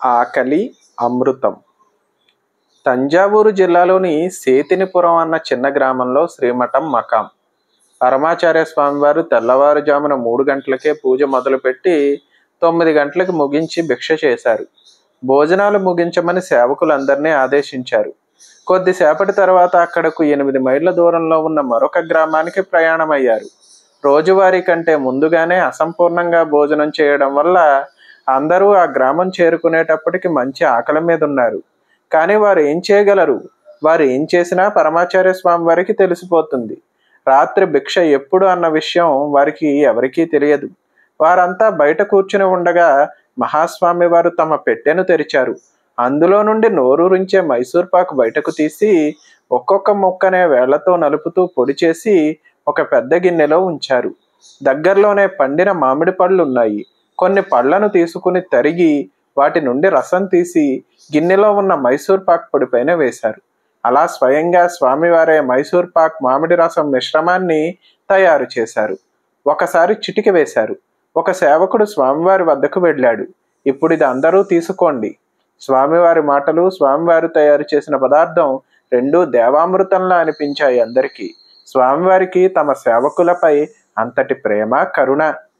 ఆకలి అమృతం తంజావూరు జిల్లాలోని సేతినిపురం అన్న చిన్న గ్రామంలో శ్రీమఠం మకాం పరమాచార్య స్వామివారు తెల్లవారుజామున మూడు గంటలకే పూజ మొదలుపెట్టి తొమ్మిది గంటలకు ముగించి భిక్ష చేశారు భోజనాలు ముగించమని సేవకులందరినీ ఆదేశించారు కొద్దిసేపటి తర్వాత అక్కడకు ఎనిమిది మైళ్ళ దూరంలో ఉన్న మరొక గ్రామానికి ప్రయాణమయ్యారు రోజువారీ కంటే ముందుగానే అసంపూర్ణంగా భోజనం చేయడం వల్ల అందరూ ఆ గ్రామం చేరుకునేటప్పటికి మంచి ఆకలి మీద ఉన్నారు కానీ వారు ఏం చేయగలరు వారు ఏం చేసినా పరమాచార్య స్వామి వారికి తెలిసిపోతుంది రాత్రి భిక్ష ఎప్పుడు అన్న విషయం వారికి ఎవరికీ తెలియదు వారంతా బయట కూర్చుని ఉండగా మహాస్వామి వారు తమ పెట్టెను తెరిచారు అందులో నుండి నోరూరించే మైసూర్ పాకు బయటకు తీసి ఒక్కొక్క ముక్కనే వేళ్లతో నలుపుతూ పొడి చేసి ఒక పెద్ద గిన్నెలో ఉంచారు దగ్గరలోనే పండిన మామిడి పళ్ళు ఉన్నాయి కొన్ని పళ్లను తీసుకుని తరిగి వాటి నుండి రసం తీసి గిన్నెలో ఉన్న మైసూర్ పాక్ పొడిపైన వేశారు అలా స్వయంగా స్వామివారే మైసూర్ పాక్ మామిడి రసం మిశ్రమాన్ని తయారు చేశారు ఒకసారి చిటిక వేశారు ఒక సేవకుడు స్వామివారి వద్దకు వెళ్ళాడు ఇప్పుడు ఇది అందరూ తీసుకోండి స్వామివారి మాటలు స్వామివారు తయారు చేసిన పదార్థం రెండు దేవామృతంలా అనిపించాయి అందరికీ స్వామివారికి తమ సేవకులపై అంతటి ప్రేమ కరుణ